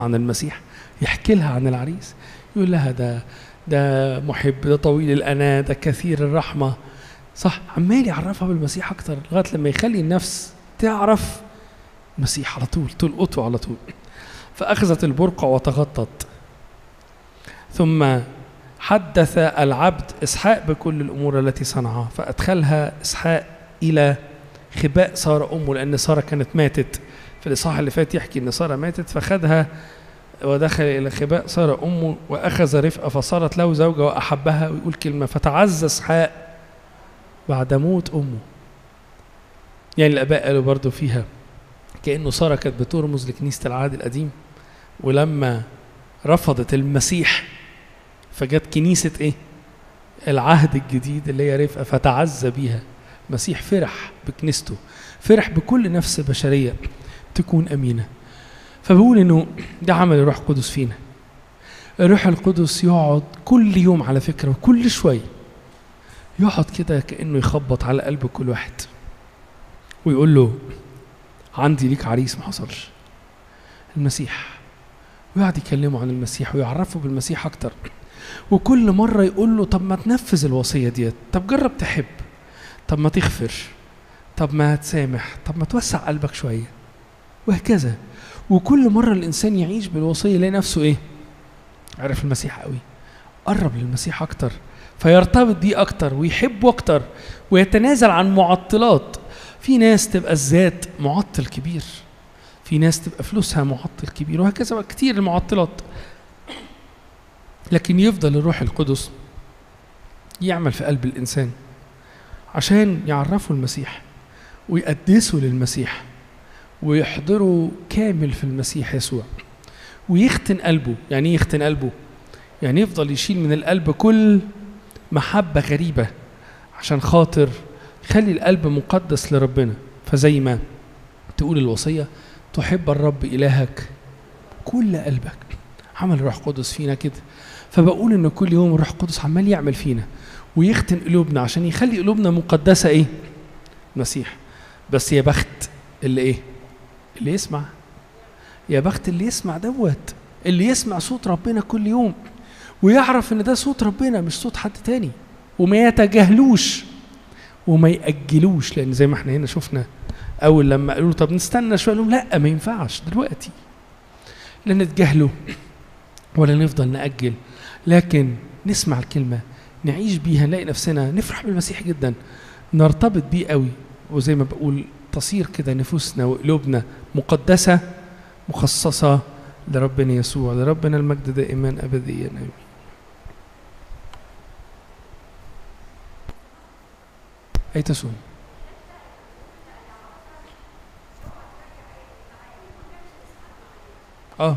عن المسيح يحكي لها عن العريس يقول لها ده ده محب ده طويل الأناة ده كثير الرحمة صح عمال يعرفها بالمسيح أكتر لغاية لما يخلي النفس تعرف المسيح على طول تلقطه على طول فأخذت البرقع وتغطت ثم حدث العبد إسحاق بكل الأمور التي صنعها فأدخلها إسحاق إلى خباء سارة أمه لأن سارة كانت ماتت في الإصحاح اللي فات يحكي إن سارة ماتت فخدها ودخل إلى خباء سارة أمه وأخذ رفقة فصارت له زوجة وأحبها ويقول كلمة فتعزى إسحاق بعد موت أمه يعني الآباء قالوا برضو فيها كأنه سارة كانت بترمز لكنيسة العهد القديم ولما رفضت المسيح فجت كنيسة إيه؟ العهد الجديد اللي هي رفقة فتعزى بيها المسيح فرح بكنيسته فرح بكل نفس بشرية تكون أمينة فبقول إنه ده عمل الروح القدس فينا الروح القدس يقعد كل يوم على فكرة وكل شوية يقعد كده كأنه يخبط على قلب كل واحد ويقول له عندي ليك عريس ما حصلش المسيح ويقعد يكلمه عن المسيح ويعرفه بالمسيح أكتر وكل مرة يقول له طب ما تنفذ الوصية ديت طب جرب تحب طب ما تغفر طب ما تسامح طب ما توسع قلبك شوية وهكذا وكل مرة الإنسان يعيش بالوصية يلاقي نفسه إيه عرف المسيح قوي قرب للمسيح أكتر فيرتبط بيه أكتر ويحبه أكتر ويتنازل عن معطلات في ناس تبقى الذات معطل كبير في ناس تبقى فلوسها معطل كبير وهكذا بقى كتير المعطلات لكن يفضل الروح القدس يعمل في قلب الإنسان عشان يعرفوا المسيح ويقدسوا للمسيح ويحضروا كامل في المسيح يسوع ويختن قلبه يعني ايه يختن قلبه يعني يفضل يشيل من القلب كل محبة غريبة عشان خاطر يخلي القلب مقدس لربنا فزي ما تقول الوصية تحب الرب إلهك كل قلبك عمل الروح القدس فينا كده فبقول ان كل يوم الروح القدس عمال يعمل فينا ويختن قلوبنا عشان يخلي قلوبنا مقدسة ايه المسيح بس يا بخت اللي ايه اللي يسمع يا بخت اللي يسمع دوت اللي يسمع صوت ربنا كل يوم ويعرف ان ده صوت ربنا مش صوت حد تاني وما يتجاهلوش وما يأجلوش لان زي ما احنا هنا شفنا اول لما قالوا له طب نستنى شويه لهم لا ما ينفعش دلوقتي لا نتجاهله ولا نفضل نأجل لكن نسمع الكلمة نعيش بيها نلاقي نفسنا نفرح بالمسيح جدا نرتبط بيه قوي وزي ما بقول تصير كده نفوسنا وقلوبنا مقدسة مخصصة لربنا يسوع لربنا المجد دائما أبديا آمين أي تسون اه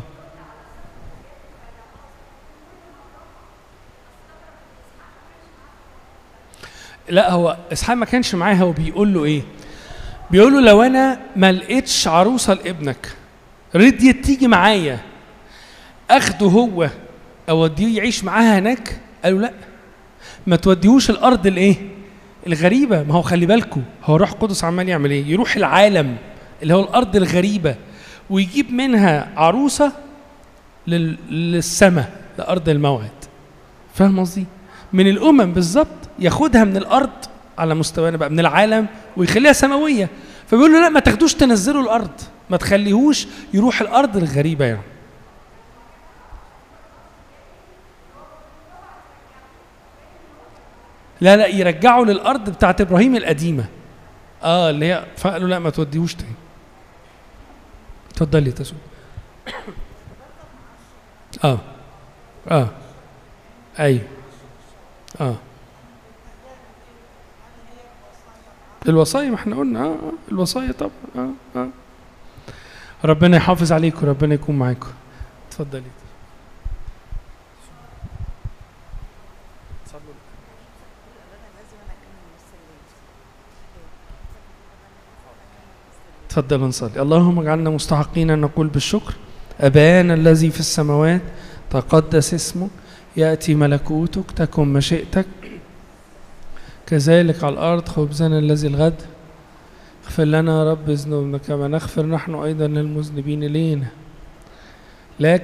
لا هو اسحاق ما كانش معاها وبيقول له ايه بيقول له لو انا ما لقيتش عروسه لابنك رضيت تيجي معايا اخده هو اوديه يعيش معاها هناك قالوا لا ما توديهوش الارض الايه الغريبه ما هو خلي بالكم هو روح قدس عمال يعمل ايه يروح العالم اللي هو الارض الغريبه ويجيب منها عروسه لل... للسماء لارض الموعد فاهم قصدي من الامم بالظبط ياخدها من الارض على مستوانا بقى من العالم ويخليها سماويه فبيقول له لا ما تاخدوش تنزلوا الارض ما تخليهوش يروح الارض الغريبه يعني لا لا يرجعوا للارض بتاعت ابراهيم القديمه اه اللي هي فقالوا لا ما توديهوش تاني اتفضلي يا تسو اه اه ايوه اه الوصايا ما احنا قلنا اه, آه الوصايا طبعا اه اه ربنا يحافظ عليكم ربنا يكون معاكم اتفضلي تفضل نصلي اللهم اجعلنا مستحقين ان نقول بالشكر ابانا الذي في السماوات تقدس اسمك ياتي ملكوتك تكن مشيئتك كذلك على الارض خبزنا الذي الغد اغفر لنا يا رب ذنوبنا كما نغفر نحن ايضا للمذنبين الينا لكن